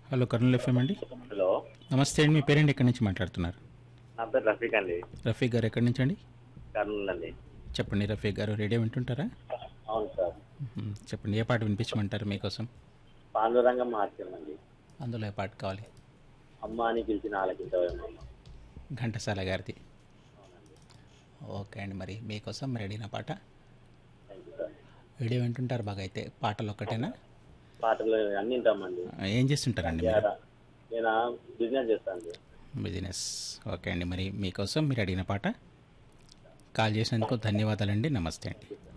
Hello Kurnool FM అండి hello నమస్తే అండి మీ పేరెంట్ ఎక్కడి నుంచి మాట్లాడుతున్నారు నా పేరు రఫీక్ అండి రఫీక్ గారు ఎక్కడి నుంచి అండి కర్నూలు అండి చెప్పండి రఫీక్ గారు రేడియో వింటుంటారా అవును సార్ మ్మ్. చెప్పండి ఏ పాట వినిపించమంటారు మీకోసం పాండురంగం మార్చామండి అందులో ఏ పాట కావాలి అమ్మ అని పిలిచిన ఆలకించవేమో ఘంటసాల గారిది ఓకే అండి మరి మీకోసం రెడీనా పాట థ్యాంక్ యూ సార్ రేడియో వింటుంటారు బాగా అయితే పాటలు ఒక్కటేనా పాటలు అన్ని వింటామండి ఏం చేస్తుంటారండి మీరు ఏడా? నేను బిజినెస్ చేస్తాను బిజినెస్ ఓకే అండి మరి మీకోసం మీరు అడిగిన పాట కాల్ చేసినందుకు ధన్యవాదాలండి నమస్తే అండి